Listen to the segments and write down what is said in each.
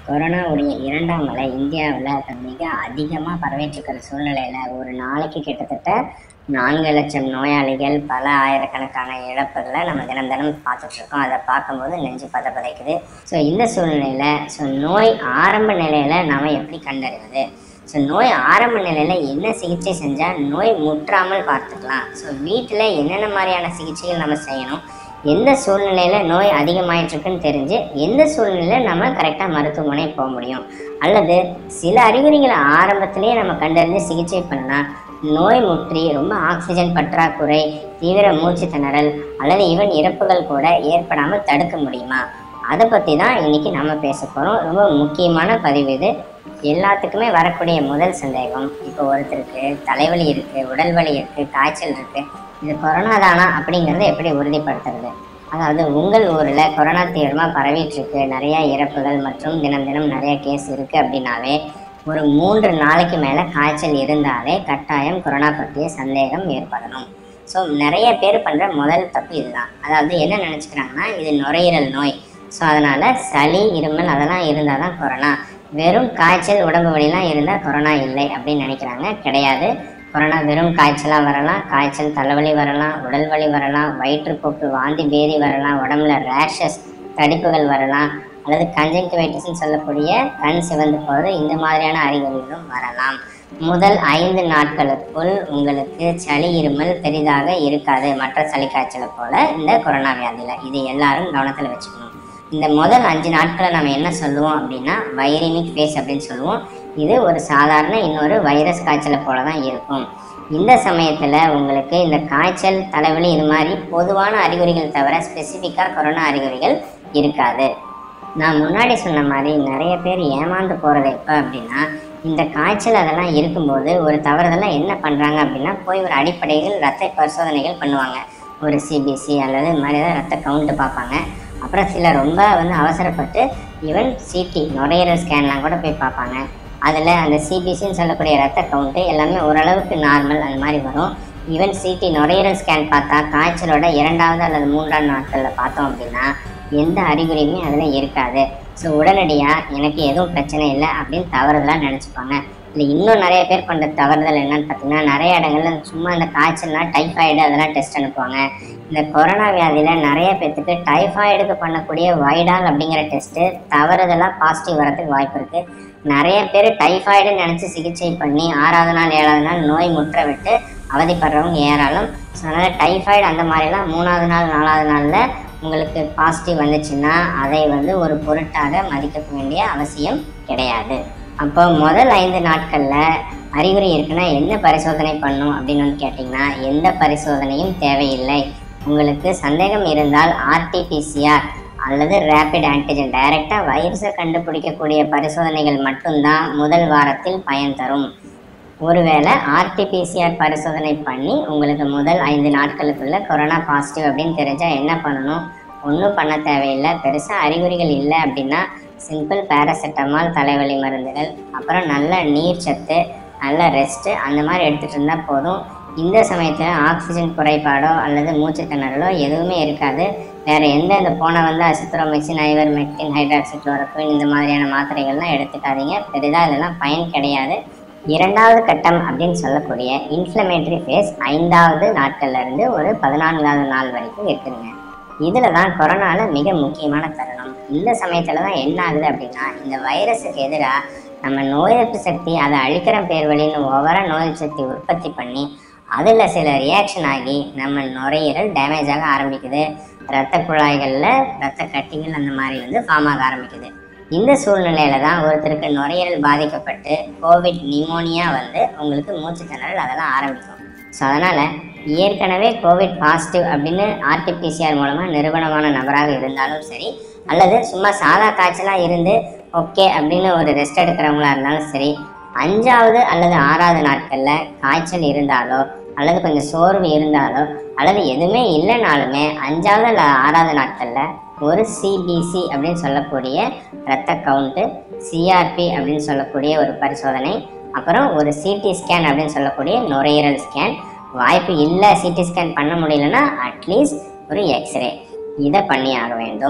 கொரோனாவுடைய இரண்டாம் அலை இந்தியாவில் மிக அதிகமாக பரவிட்டு இருக்கிற சூழ்நிலையில் ஒரு நாளைக்கு கிட்டத்தட்ட நான்கு லட்சம் நோயாளிகள் பல ஆயிரக்கணக்கான இழப்புகளை நம்ம தினம் தினம் பார்த்துட்டு இருக்கோம் அதை பார்க்கும்போது நெஞ்சு பத பதைக்குது ஸோ இந்த சூழ்நிலையில் ஸோ நோய் ஆரம்ப நிலையில் நாம் எப்படி கண்டறிவது ஸோ நோய் ஆரம்ப நிலையில் என்ன சிகிச்சை செஞ்சால் நோய் முற்றாமல் பார்த்துக்கலாம் ஸோ வீட்டில் என்னென்ன மாதிரியான சிகிச்சைகள் நம்ம செய்யணும் எந்த சூழ்நிலையில் நோய் அதிகமாயிட்டு இருக்குன்னு தெரிஞ்சு எந்த சூழ்நிலையில் நம்ம கரெக்டாக மருத்துவமனை போக முடியும் அல்லது சில அறிகுறிகளை ஆரம்பத்திலேயே நம்ம கண்டறிந்து சிகிச்சை பண்ணால் நோய் முற்றி ரொம்ப ஆக்சிஜன் பற்றாக்குறை தீவிர மூச்சு திணறல் அல்லது ஈவன் இறப்புகள் கூட ஏற்படாமல் தடுக்க முடியுமா அதை பற்றி தான் இன்னைக்கு நம்ம பேச போகிறோம் ரொம்ப முக்கியமான பதிவு இது எல்லாத்துக்குமே வரக்கூடிய முதல் சந்தேகம் இப்போ ஒருத்தருக்கு தலைவலி இருக்குது உடல் வலி இருக்குது காய்ச்சல் இருக்குது இது கொரோனா தானா அப்படிங்கிறத எப்படி உறுதிப்படுத்துறது அதாவது உங்கள் ஊரில் கொரோனா தீவிரமாக பரவிட்டு இருக்கு நிறைய இறப்புகள் மற்றும் தினம் தினம் நிறைய கேஸ் இருக்குது அப்படின்னாவே ஒரு மூன்று நாளைக்கு மேலே காய்ச்சல் இருந்தாலே கட்டாயம் கொரோனா பற்றிய சந்தேகம் ஏற்படணும் ஸோ நிறைய பேர் பண்ணுற முதல் தப்பு இதுதான் அதாவது என்ன நினச்சிக்கிறாங்கன்னா இது நுரையீரல் நோய் ஸோ அதனால் சளி இருமல் அதெல்லாம் இருந்தால் தான் கொரோனா வெறும் காய்ச்சல் உடம்பு வலிலாம் இருந்தால் கொரோனா இல்லை அப்படின்னு நினைக்கிறாங்க கிடையாது கொரோனா வெறும் காய்ச்சலாக வரலாம் காய்ச்சல் தலைவலி வரலாம் உடல் வலி வரலாம் வயிற்றுப்போக்கு வாந்தி பேதி வரலாம் உடம்புல ரேஷஸ் தடிப்புகள் வரலாம் அல்லது கஞ்சங்டிவைட்டிஸ்னு சொல்லக்கூடிய கண் சிவந்து போகிறது இந்த மாதிரியான அறிகுறிகளும் வரலாம் முதல் ஐந்து நாட்களுக்குள் உங்களுக்கு சளி இருமல் பெரிதாக இருக்காது மற்ற சளி காய்ச்சலை போல இந்த கொரோனா வியாதியில் இது எல்லாரும் கவனத்தில் வச்சுக்கணும் இந்த முதல் அஞ்சு நாட்களை நம்ம என்ன சொல்லுவோம் அப்படின்னா வைரமிக் ஃபேஸ் அப்படின்னு சொல்லுவோம் இது ஒரு சாதாரண இன்னொரு வைரஸ் காய்ச்சலை போல தான் இருக்கும் இந்த சமயத்தில் உங்களுக்கு இந்த காய்ச்சல் தலைவலி இது மாதிரி பொதுவான அறிகுறிகள் தவிர ஸ்பெசிஃபிக்காக கொரோனா அறிகுறிகள் இருக்காது நான் முன்னாடி சொன்ன மாதிரி நிறைய பேர் ஏமாந்து போகிறது எப்போ அப்படின்னா இந்த காய்ச்சல் அதெல்லாம் இருக்கும்போது ஒரு தவறுதெல்லாம் என்ன பண்ணுறாங்க அப்படின்னா போய் ஒரு அடிப்படையில் ரத்த பரிசோதனைகள் பண்ணுவாங்க ஒரு சிபிசி அல்லது இது மாதிரி ஏதாவது ரத்த கவுண்ட்டு பார்ப்பாங்க அப்புறம் சிலர் ரொம்ப வந்து அவசரப்பட்டு ஈவன் சிடி நுரையீரல் ஸ்கேன்லாம் கூட போய் பார்ப்பாங்க அதில் அந்த சிபிசின்னு சொல்லக்கூடிய ரத்த கவுண்ட்டு எல்லாமே ஓரளவுக்கு நார்மல் அந்த மாதிரி வரும் ஈவன் சிடி நுரையீரல் ஸ்கேன் பார்த்தா காய்ச்சலோட இரண்டாவது அல்லது மூன்றாவது நாட்களில் பார்த்தோம் அப்படின்னா எந்த அறிகுறியுமே அதில் இருக்காது ஸோ உடனடியாக எனக்கு எதுவும் பிரச்சனை இல்லை அப்படின்னு தவறுதலாக நினச்சிப்பாங்க இல்லை இன்னும் நிறைய பேர் பண்ணுற தவறுதல் என்னன்னு பார்த்தீங்கன்னா நிறைய இடங்கள்ல சும்மா இந்த காய்ச்சல்னா டைஃபாய்டு அதெல்லாம் டெஸ்ட் அனுப்புவாங்க இந்த கொரோனா வியாதியில் நிறைய பேர்த்துக்கு டைஃபாய்டுக்கு பண்ணக்கூடிய வைடால் அப்படிங்கிற டெஸ்ட்டு தவறுதலாக பாசிட்டிவ் வரதுக்கு வாய்ப்பு இருக்குது நிறைய பேர் டைஃபாய்டுன்னு நினச்சி சிகிச்சை பண்ணி ஆறாவது நாள் ஏழாவது நாள் நோய் முற்ற விட்டு அவதிப்படுறவங்க ஏறாலும் ஸோ அதனால் டைஃபாய்டு அந்த மாதிரிலாம் மூணாவது நாள் நாலாவது நாளில் உங்களுக்கு பாசிட்டிவ் வந்துச்சுன்னா அதை வந்து ஒரு பொருட்டாக மதிக்க வேண்டிய அவசியம் கிடையாது அப்போ முதல் ஐந்து நாட்களில் அறிகுறி இருக்குன்னா என்ன பரிசோதனை பண்ணும் அப்படின்னு வந்து கேட்டிங்கன்னா எந்த பரிசோதனையும் தேவையில்லை உங்களுக்கு சந்தேகம் இருந்தால் ஆர்டிபிசிஆர் அல்லது ரேபிட் ஆன்டிஜன் டைரெக்டாக வைரஸை கண்டுபிடிக்கக்கூடிய பரிசோதனைகள் மட்டும்தான் முதல் வாரத்தில் பயன் தரும் ஒருவேளை ஆர்டிபிசிஆர் பரிசோதனை பண்ணி உங்களுக்கு முதல் ஐந்து நாட்களுக்குள்ள கொரோனா பாசிட்டிவ் அப்படின்னு தெரிஞ்சால் என்ன பண்ணணும் ஒன்றும் பண்ண தேவையில்லை பெருசாக அறிகுறிகள் இல்லை அப்படின்னா சிம்பிள் பேராசிட்டமால் தலைவலி மருந்துகள் அப்புறம் நல்ல நீர் சத்து நல்ல ரெஸ்ட்டு அந்த மாதிரி எடுத்துகிட்டு இருந்தால் போதும் இந்த சமயத்தில் ஆக்சிஜன் குறைபாடோ அல்லது மூச்சு திணறலோ எதுவுமே இருக்காது வேறு எந்த இந்த போன வந்து அசித்ரோமெக்சின் ஐவர் மெக்டின் ஹைட்ராக்சிக்ளோரோக்வின் இந்த மாதிரியான மாத்திரைகள்லாம் எடுத்துக்காதீங்க பெரிதாக இதெல்லாம் பயன் கிடையாது இரண்டாவது கட்டம் அப்படின்னு சொல்லக்கூடிய இன்ஃப்ளமேட்டரி ஃபேஸ் ஐந்தாவது நாட்கள்ல இருந்து ஒரு பதினான்காவது நாள் வரைக்கும் இருக்குதுங்க இதில் தான் கொரோனாவில் மிக முக்கியமான தருணம் இந்த சமயத்தில் தான் என்ன ஆகுது அப்படின்னா இந்த வைரஸுக்கு எதிராக நம்ம நோய் எதிர்ப்பு சக்தி அதை அழிக்கிற பேர் வழின்னு ஓவராக நோய் எதிர்ப்பு சக்தி உற்பத்தி பண்ணி அதில் சில ரியாக்ஷன் ஆகி நம்ம நுரையீரல் டேமேஜ் ஆக ஆரம்பிக்குது ரத்த குழாய்களில் ரத்த கட்டிகள் அந்த மாதிரி வந்து ஃபார்ம் ஆக ஆரம்பிக்குது இந்த சூழ்நிலையில தான் ஒருத்தருக்கு நுரையீரல் பாதிக்கப்பட்டு கோவிட் நிமோனியா வந்து உங்களுக்கு மூச்சு திணறல் அதெல்லாம் ஆரம்பிக்கும் ஸோ அதனால் ஏற்கனவே கோவிட் பாசிட்டிவ் அப்படின்னு ஆர்டிபிசிஆர் மூலமாக நிறுவனமான நபராக இருந்தாலும் சரி அல்லது சும்மா சாதா காய்ச்சலாக இருந்து ஓகே அப்படின்னு ஒரு ரெஸ்ட் எடுக்கிறவங்களா இருந்தாலும் சரி அஞ்சாவது அல்லது ஆறாவது நாட்களில் காய்ச்சல் இருந்தாலோ அல்லது கொஞ்சம் சோர்வு இருந்தாலோ அல்லது எதுவுமே இல்லைனாலுமே அஞ்சாவது அல்லது ஆறாவது நாட்களில் ஒரு சிபிசி அப்படின்னு சொல்லக்கூடிய இரத்த கவுண்ட்டு சிஆர்பி அப்படின்னு சொல்லக்கூடிய ஒரு பரிசோதனை அப்புறம் ஒரு சிடி ஸ்கேன் அப்படின்னு சொல்லக்கூடிய நுரையீரல் ஸ்கேன் வாய்ப்பு இல்லை சிடி ஸ்கேன் பண்ண முடியலன்னா அட்லீஸ்ட் ஒரு எக்ஸ்ரே இதை பண்ணி ஆக வேண்டும்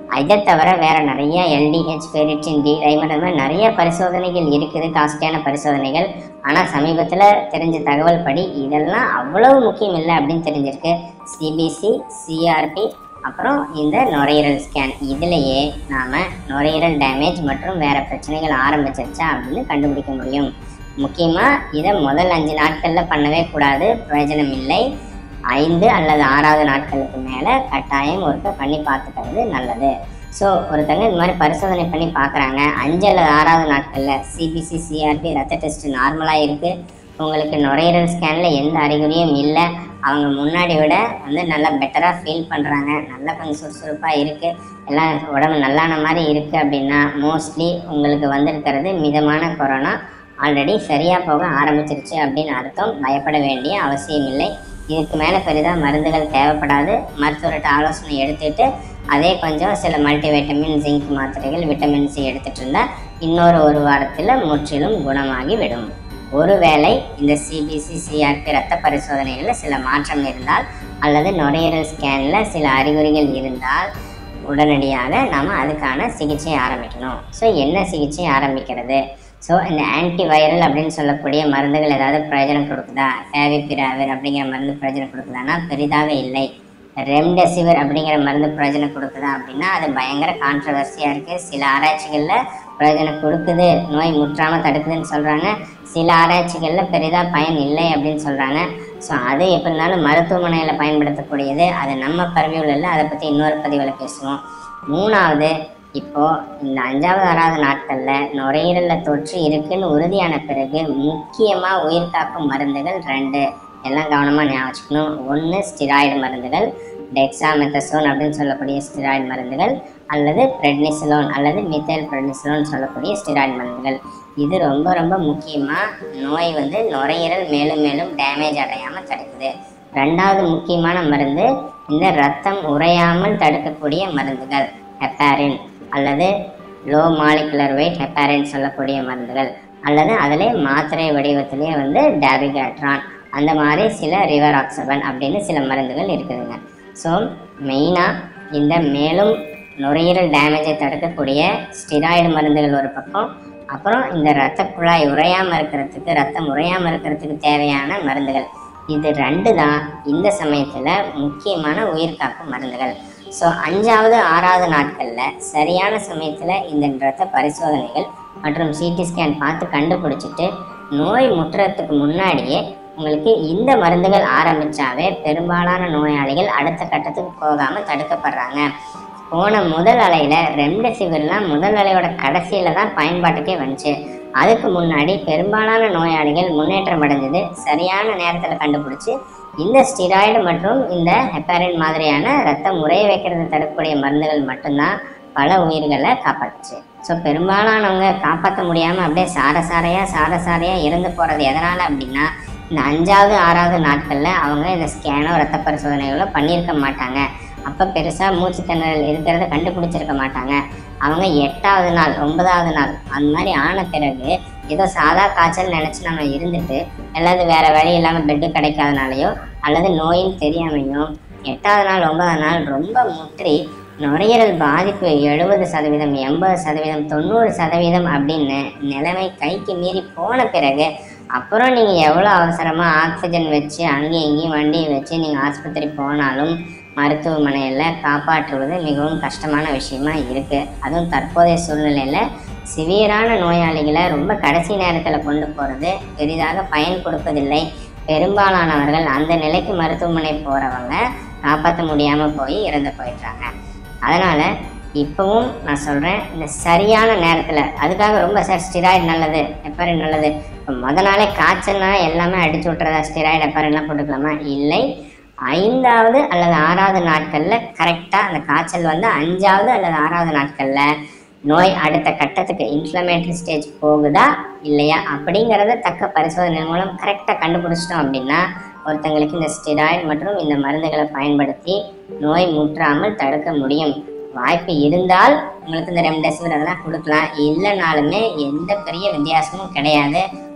இதை தவிர வேற நிறைய எல்டிஹெச் ஃபெரிட்டின் டி டைமண்ட் அந்த மாதிரி நிறைய பரிசோதனைகள் இருக்குது காஸ்ட்லியான பரிசோதனைகள் ஆனால் சமீபத்தில் தெரிஞ்ச தகவல் படி இதெல்லாம் அவ்வளவு முக்கியம் இல்லை அப்படின்னு தெரிஞ்சிருக்கு சிபிசி சிஆர்பி அப்புறம் இந்த நுரையீரல் ஸ்கேன் இதுலேயே நாம் நுரையீரல் டேமேஜ் மற்றும் வேறு பிரச்சனைகள் ஆரம்பிச்சிருச்சா அப்படின்னு கண்டுபிடிக்க முடியும் முக்கியமாக இதை முதல் அஞ்சு நாட்களில் பண்ணவே கூடாது பிரயோஜனம் இல்லை ஐந்து அல்லது ஆறாவது நாட்களுக்கு மேலே கட்டாயம் ஒருக்க பண்ணி பார்த்துக்கிறது நல்லது ஸோ ஒருத்தங்க இந்த மாதிரி பரிசோதனை பண்ணி பார்க்குறாங்க அஞ்சு அல்லது ஆறாவது நாட்களில் சிபிசி சிஆர்பி ரத்த டெஸ்ட் நார்மலாக இருக்குது உங்களுக்கு நுரையீரல் ஸ்கேனில் எந்த அறிகுறியும் இல்லை அவங்க முன்னாடி விட வந்து நல்லா பெட்டராக ஃபீல் பண்ணுறாங்க நல்லா கொஞ்சம் சுறுசுறுப்பாக இருக்குது எல்லாம் உடம்பு நல்லான மாதிரி இருக்குது அப்படின்னா மோஸ்ட்லி உங்களுக்கு வந்திருக்கிறது மிதமான கொரோனா ஆல்ரெடி சரியாக போக ஆரம்பிச்சிருச்சு அப்படின்னு அர்த்தம் பயப்பட வேண்டிய அவசியம் இல்லை இதுக்கு மேலே பெரிதாக மருந்துகள் தேவைப்படாது மருத்துவர்கிட்ட ஆலோசனை எடுத்துட்டு அதே கொஞ்சம் சில மல்டிவைட்டமின் ஜிங்க் மாத்திரைகள் விட்டமின் சி எடுத்துகிட்டு இருந்தால் இன்னொரு ஒரு வாரத்தில் முற்றிலும் குணமாகி விடும் ஒருவேளை இந்த சிபிசி சிஆர்பி ரத்த பரிசோதனைகளில் சில மாற்றம் இருந்தால் அல்லது நுரையீரல் ஸ்கேனில் சில அறிகுறிகள் இருந்தால் உடனடியாக நாம் அதுக்கான சிகிச்சை ஆரம்பிக்கணும் ஸோ என்ன சிகிச்சை ஆரம்பிக்கிறது ஸோ இந்த ஆன்டிவைரல் அப்படின்னு சொல்லக்கூடிய மருந்துகள் ஏதாவது பிரயோஜனம் கொடுக்குதா ஃபேவிபிராவிர் அப்படிங்கிற மருந்து பிரயோஜனம் கொடுக்குதான்னா பெரிதாக இல்லை ரெம்டெசிவிர் அப்படிங்கிற மருந்து பிரயோஜனம் கொடுக்குதா அப்படின்னா அது பயங்கர கான்ட்ரவர்சியாக இருக்குது சில ஆராய்ச்சிகளில் பிரயோஜனம் கொடுக்குது நோய் முற்றாமல் தடுக்குதுன்னு சொல்கிறாங்க சில ஆராய்ச்சிகளில் பெரிதாக பயன் இல்லை அப்படின்னு சொல்கிறாங்க ஸோ அது எப்படி இருந்தாலும் மருத்துவமனையில் பயன்படுத்தக்கூடியது அது நம்ம பரவியுள்ள இல்லை அதை பற்றி இன்னொரு பதிவில் பேசுவோம் மூணாவது இப்போ இந்த அஞ்சாவது ஆறாவது நாட்களில் நுரையீரலில் தொற்று இருக்குன்னு உறுதியான பிறகு முக்கியமாக உயிர் காக்கும் மருந்துகள் ரெண்டு எல்லாம் கவனமாக ஞாபகம் வச்சுக்கணும் ஒன்று ஸ்டிராய்டு மருந்துகள் டெக்ஸாமெத்தசோன் அப்படின்னு சொல்லக்கூடிய ஸ்டிராய்டு மருந்துகள் அல்லது பிரெட்னிசிலோன் அல்லது மித்தைல் பிரெட்னிசிலோன் சொல்லக்கூடிய ஸ்டிராய்டு மருந்துகள் இது ரொம்ப ரொம்ப முக்கியமாக நோய் வந்து நுரையீரல் மேலும் மேலும் டேமேஜ் அடையாமல் தடுக்குது ரெண்டாவது முக்கியமான மருந்து இந்த ரத்தம் உறையாமல் தடுக்கக்கூடிய மருந்துகள் ஹெப்பாரின் அல்லது லோ மாலிகுலர் வெயிட் ஹெப்பாரின் சொல்லக்கூடிய மருந்துகள் அல்லது அதிலே மாத்திரை வடிவத்திலே வந்து டேபிகேட்ரான் அந்த மாதிரி சில ரிவராக்சபன் அப்படின்னு சில மருந்துகள் இருக்குதுங்க ஸோ மெயினாக இந்த மேலும் நுரையீரல் டேமேஜை தடுக்கக்கூடிய ஸ்டிராய்டு மருந்துகள் ஒரு பக்கம் அப்புறம் இந்த இரத்த குழாய் உறையாமல் இருக்கிறதுக்கு ரத்தம் உறையாமல் இருக்கிறதுக்கு தேவையான மருந்துகள் இது ரெண்டு தான் இந்த சமயத்தில் முக்கியமான உயிர் காக்கும் மருந்துகள் ஸோ அஞ்சாவது ஆறாவது நாட்களில் சரியான சமயத்தில் இந்த இரத்த பரிசோதனைகள் மற்றும் சிடி ஸ்கேன் பார்த்து கண்டுபிடிச்சிட்டு நோய் முற்றுறதுக்கு முன்னாடியே உங்களுக்கு இந்த மருந்துகள் ஆரம்பித்தாவே பெரும்பாலான நோயாளிகள் அடுத்த கட்டத்துக்கு போகாமல் தடுக்கப்படுறாங்க போன முதல் அலையில் ரெம்டெசிவிர்லாம் முதல் அலையோட கடைசியில் தான் பயன்பாட்டுக்கே வந்துச்சு அதுக்கு முன்னாடி பெரும்பாலான நோயாளிகள் முன்னேற்றம் அடைஞ்சது சரியான நேரத்தில் கண்டுபிடிச்சி இந்த ஸ்டிராய்டு மற்றும் இந்த ஹெப்பாரின் மாதிரியான ரத்தம் உறைய வைக்கிறது தடுக்கக்கூடிய மருந்துகள் மட்டும்தான் பல உயிர்களை காப்பாற்றுச்சு ஸோ பெரும்பாலானவங்க காப்பாற்ற முடியாமல் அப்படியே சார சாரையாக சார சாரையாக இறந்து போகிறது எதனால் அப்படின்னா இந்த அஞ்சாவது ஆறாவது நாட்களில் அவங்க இந்த ஸ்கேனோ ரத்த பரிசோதனைகளோ பண்ணியிருக்க மாட்டாங்க அப்போ பெருசாக மூச்சு திணறல் இருக்கிறத கண்டுபிடிச்சிருக்க மாட்டாங்க அவங்க எட்டாவது நாள் ஒன்பதாவது நாள் அந்த மாதிரி ஆன பிறகு ஏதோ சாதா காய்ச்சல் நினச்சி நம்ம இருந்துட்டு அல்லது வேறு வழி இல்லாமல் பெட்டு கிடைக்காதனாலையோ அல்லது நோயின் தெரியாமையோ எட்டாவது நாள் ஒன்பதாவது நாள் ரொம்ப முற்றி நுரையீரல் பாதிப்பு எழுபது சதவீதம் எண்பது சதவீதம் தொண்ணூறு சதவீதம் அப்படின்னு நிலைமை கைக்கு மீறி போன பிறகு அப்புறம் நீங்கள் எவ்வளோ அவசரமாக ஆக்சிஜன் வச்சு அங்கேயும் இங்கேயும் வண்டியை வச்சு நீங்கள் ஆஸ்பத்திரி போனாலும் மருத்துவமனையில் காப்பாற்றுவது மிகவும் கஷ்டமான விஷயமா இருக்குது அதுவும் தற்போதைய சூழ்நிலையில் சிவியரான நோயாளிகளை ரொம்ப கடைசி நேரத்தில் கொண்டு போகிறது பெரிதாக பயன் கொடுப்பதில்லை பெரும்பாலானவர்கள் அந்த நிலைக்கு மருத்துவமனை போகிறவங்க காப்பாற்ற முடியாமல் போய் இறந்து போயிடுறாங்க அதனால் இப்போவும் நான் சொல்கிறேன் இந்த சரியான நேரத்தில் அதுக்காக ரொம்ப சார் ஸ்டிராய்டு நல்லது எப்பரின் நல்லது இப்போ முத நாளே காய்ச்சல்னா எல்லாமே அடிச்சு விட்றதா ஸ்டிராய்டு எப்பரின்லாம் போட்டுக்கலாமா இல்லை ஐந்தாவது அல்லது ஆறாவது நாட்களில் கரெக்டாக அந்த காய்ச்சல் வந்து அஞ்சாவது அல்லது ஆறாவது நாட்களில் நோய் அடுத்த கட்டத்துக்கு இன்ஃப்ளமேட்டரி ஸ்டேஜ் போகுதா இல்லையா அப்படிங்கிறத தக்க பரிசோதனை மூலம் கரெக்டாக கண்டுபிடிச்சிட்டோம் அப்படின்னா ஒருத்தங்களுக்கு இந்த ஸ்டிராய்டு மற்றும் இந்த மருந்துகளை பயன்படுத்தி நோய் முற்றாமல் தடுக்க முடியும் வாய்ப்பு இருந்தால் உங்களுக்கு இந்த ரெம்டெசிவிர் அதெல்லாம் கொடுக்கலாம் இல்லைனாலுமே எந்த பெரிய வித்தியாசமும் கிடையாது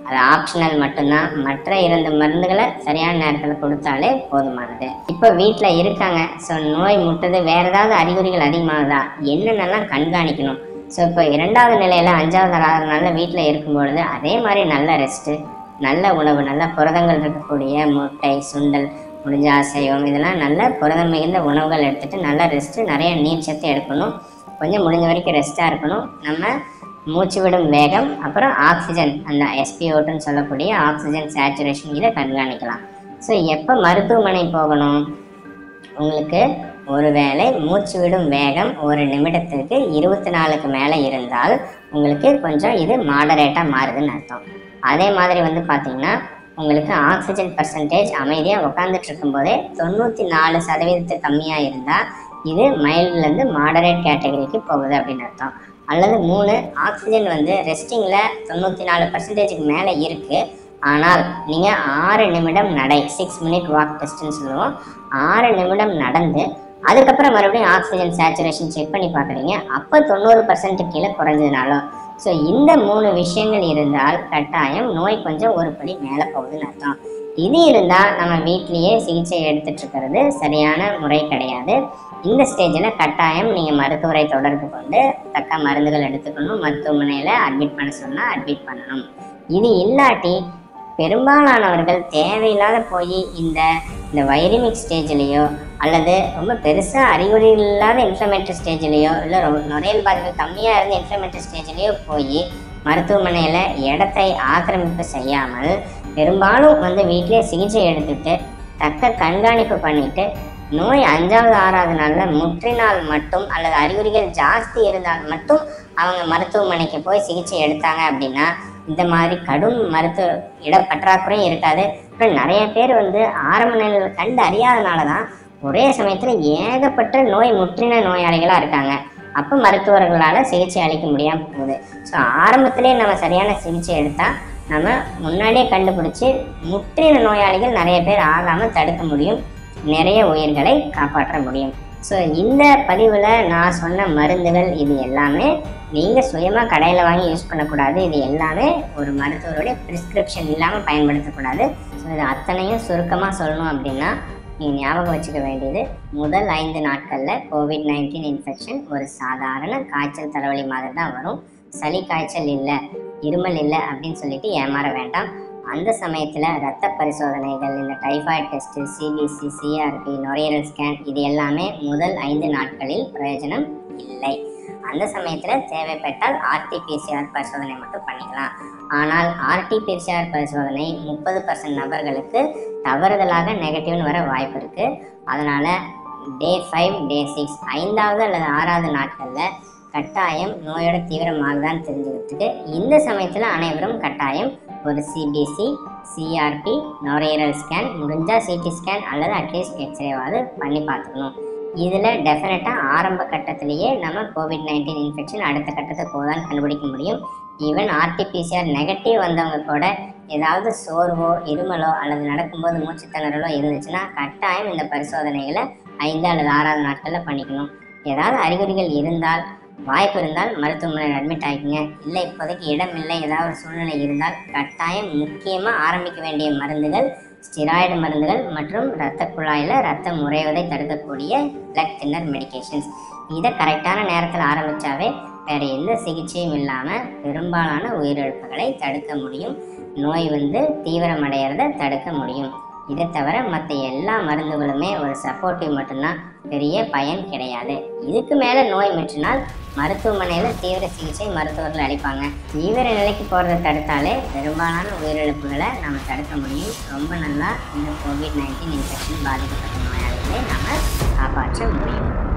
அது ஆப்ஷனல் மட்டும்தான் மற்ற இரண்டு மருந்துகளை சரியான நேரத்தில் கொடுத்தாலே போதுமானது இப்போ வீட்டில் இருக்காங்க ஸோ நோய் முட்டது வேற ஏதாவது அறிகுறிகள் அதிகமாகுதா என்னென்னலாம் கண்காணிக்கணும் ஸோ இப்போ இரண்டாவது நிலையில் அஞ்சாவது ஆறாவது நாளில் வீட்டில் இருக்கும் பொழுது அதே மாதிரி நல்ல ரெஸ்ட்டு நல்ல உணவு நல்ல புரதங்கள் இருக்கக்கூடிய முட்டை சுண்டல் முடிஞ்ச அசைவம் இதெல்லாம் நல்ல புரதம் மிகுந்த உணவுகள் எடுத்துட்டு நல்ல ரெஸ்ட்டு நிறைய நீர் சத்து எடுக்கணும் கொஞ்சம் முடிஞ்ச வரைக்கும் ரெஸ்ட்டாக இருக்கணும் நம்ம மூச்சு விடும் வேகம் அப்புறம் ஆக்சிஜன் அந்த எஸ்பிஓட்டுன்னு சொல்லக்கூடிய ஆக்சிஜன் சேச்சுரேஷன் இதை கண்காணிக்கலாம் ஸோ எப்போ மருத்துவமனை போகணும் உங்களுக்கு ஒருவேளை மூச்சு விடும் வேகம் ஒரு நிமிடத்திற்கு இருபத்தி நாலுக்கு மேலே இருந்தால் உங்களுக்கு கொஞ்சம் இது மாடரேட்டாக மாறுதுன்னு அர்த்தம் அதே மாதிரி வந்து பார்த்தீங்கன்னா உங்களுக்கு ஆக்சிஜன் பர்சன்டேஜ் அமைதியாக உட்காந்துட்டு இருக்கும்போதே தொண்ணூற்றி நாலு சதவீதத்துக்கு கம்மியாக இருந்தால் இது மைல்ட்லேருந்து மாடரேட் கேட்டகரிக்கு போகுது அப்படின்னு அர்த்தம் அல்லது மூணு ஆக்சிஜன் வந்து ரெஸ்டிங்கில் தொண்ணூற்றி நாலு பர்சன்டேஜுக்கு மேலே இருக்குது ஆனால் நீங்கள் ஆறு நிமிடம் நடை சிக்ஸ் மினிட் வாக் டெஸ்ட்னு சொல்லுவோம் ஆறு நிமிடம் நடந்து அதுக்கப்புறம் மறுபடியும் ஆக்சிஜன் சேச்சுரேஷன் செக் பண்ணி பார்க்குறீங்க அப்போ தொண்ணூறு பர்சன்ட் கீழே குறைஞ்சதுனாலும் ஸோ இந்த மூணு விஷயங்கள் இருந்தால் கட்டாயம் நோய் கொஞ்சம் ஒரு படி மேலே போகுதுன்னு அர்த்தம் இது இருந்தால் நம்ம வீட்லேயே சிகிச்சை எடுத்துட்டு இருக்கிறது சரியான முறை கிடையாது இந்த ஸ்டேஜில் கட்டாயம் நீங்கள் மருத்துவரை தொடர்பு கொண்டு தக்க மருந்துகள் எடுத்துக்கணும் மருத்துவமனையில் அட்மிட் பண்ண சொன்னால் அட்மிட் பண்ணணும் இது இல்லாட்டி பெரும்பாலானவர்கள் தேவையில்லாத போய் இந்த இந்த வைரமிக் ஸ்டேஜ்லேயோ அல்லது ரொம்ப பெருசாக அறிகுறிகள் இல்லாத இன்ஃப்ளமேட்டரி ஸ்டேஜ்லேயோ இல்லை ரொம்ப நுரையீரல் பாதிப்பு கம்மியாக இருந்த இன்ஃப்ளமேட்டரி ஸ்டேஜ்லேயோ போய் மருத்துவமனையில் இடத்தை ஆக்கிரமிப்பு செய்யாமல் பெரும்பாலும் வந்து வீட்டிலே சிகிச்சை எடுத்துட்டு தக்க கண்காணிப்பு பண்ணிட்டு நோய் அஞ்சாவது ஆறாவது நாளில் முற்றினால் மட்டும் அல்லது அறிகுறிகள் ஜாஸ்தி இருந்தால் மட்டும் அவங்க மருத்துவமனைக்கு போய் சிகிச்சை எடுத்தாங்க அப்படின்னா இந்த மாதிரி கடும் மருத்துவ இட பற்றாக்குறையும் இருக்காது அப்புறம் நிறைய பேர் வந்து ஆரம்ப நிலையில் கண்டு அறியாதனால தான் ஒரே சமயத்தில் ஏகப்பட்ட நோய் முற்றின நோயாளிகளாக இருக்காங்க அப்போ மருத்துவர்களால் சிகிச்சை அளிக்க முடியாமல் போகுது ஸோ ஆரம்பத்திலே நம்ம சரியான சிகிச்சை எடுத்தால் நம்ம முன்னாடியே கண்டுபிடிச்சி முற்றின நோயாளிகள் நிறைய பேர் ஆகாமல் தடுக்க முடியும் நிறைய உயிர்களை காப்பாற்ற முடியும் ஸோ இந்த பதிவில் நான் சொன்ன மருந்துகள் இது எல்லாமே நீங்கள் சுயமாக கடையில் வாங்கி யூஸ் பண்ணக்கூடாது இது எல்லாமே ஒரு மருத்துவருடைய ப்ரிஸ்கிரிப்ஷன் இல்லாமல் பயன்படுத்தக்கூடாது ஸோ இது அத்தனையும் சுருக்கமாக சொல்லணும் அப்படின்னா நீங்கள் ஞாபகம் வச்சுக்க வேண்டியது முதல் ஐந்து நாட்களில் கோவிட் நைன்டீன் இன்ஃபெக்ஷன் ஒரு சாதாரண காய்ச்சல் தலைவலி மாதிரி தான் வரும் சளி காய்ச்சல் இல்லை இருமல் இல்லை அப்படின்னு சொல்லிட்டு ஏமாற வேண்டாம் அந்த சமயத்தில் ரத்த பரிசோதனைகள் இந்த டைஃபாய்டு டெஸ்ட்டு சிபிசி சிஆர்பி நுரையீரல் ஸ்கேன் இது எல்லாமே முதல் ஐந்து நாட்களில் பிரயோஜனம் இல்லை அந்த சமயத்தில் தேவைப்பட்டால் ஆர்டிபிசிஆர் பரிசோதனை மட்டும் பண்ணிக்கலாம் ஆனால் ஆர்டிபிசிஆர் பரிசோதனை முப்பது பர்சன்ட் நபர்களுக்கு தவறுதலாக நெகட்டிவ்னு வர வாய்ப்பு இருக்குது அதனால் டே ஃபைவ் டே சிக்ஸ் ஐந்தாவது அல்லது ஆறாவது நாட்களில் கட்டாயம் நோயோட தீவிரமாகுதான்னு தெரிஞ்சுக்கிறதுக்கு இந்த சமயத்தில் அனைவரும் கட்டாயம் ஒரு சிபிசி சிஆர்பி நுரையீரல் ஸ்கேன் முடிஞ்சால் சிடி ஸ்கேன் அல்லது அட்லீஸ்ட் எக்ஸ்ரேவாவது பண்ணி பார்த்துக்கணும் இதில் டெஃபினட்டாக ஆரம்ப கட்டத்திலேயே நம்ம கோவிட் நைன்டீன் இன்ஃபெக்ஷன் அடுத்த கட்டத்துக்கு போதான்னு கண்டுபிடிக்க முடியும் ஈவன் ஆர்டிபிசிஆர் நெகட்டிவ் வந்தவங்க கூட ஏதாவது சோர்வோ இருமலோ அல்லது நடக்கும்போது மூச்சுத்திணறலோ இருந்துச்சுன்னா கட்டாயம் இந்த பரிசோதனைகளை ஐந்து அல்லது ஆறாவது நாட்களில் பண்ணிக்கணும் ஏதாவது அறிகுறிகள் இருந்தால் வாய்ப்பு இருந்தால் மருத்துவமனையில் அட்மிட் ஆகிக்கங்க இல்லை இப்போதைக்கு இடம் இல்லை ஏதாவது ஒரு சூழ்நிலை இருந்தால் கட்டாயம் முக்கியமாக ஆரம்பிக்க வேண்டிய மருந்துகள் ஸ்டிராய்டு மருந்துகள் மற்றும் இரத்த குழாயில் ரத்தம் உறைவதை தடுக்கக்கூடிய பிளட் தின்னர் மெடிகேஷன்ஸ் இதை கரெக்டான நேரத்தில் ஆரம்பித்தாவே வேறு எந்த சிகிச்சையும் இல்லாமல் பெரும்பாலான உயிரிழப்புகளை தடுக்க முடியும் நோய் வந்து தீவிரமடைகிறத தடுக்க முடியும் இதை தவிர மற்ற எல்லா மருந்துகளுமே ஒரு சப்போர்ட்டிவ் மட்டும்தான் பெரிய பயன் கிடையாது இதுக்கு மேலே நோய் முற்றினால் மருத்துவமனையில் தீவிர சிகிச்சை மருத்துவர்கள் அளிப்பாங்க தீவிர நிலைக்கு போகிறத தடுத்தாலே பெரும்பாலான உயிரிழப்புகளை நம்ம தடுக்க முடியும் ரொம்ப நல்லா இந்த கோவிட் நைன்டீன் இன்ஃபெக்ஷன் பாதிக்கப்பட்ட நோயாளிகளை நம்ம காப்பாற்ற முடியும்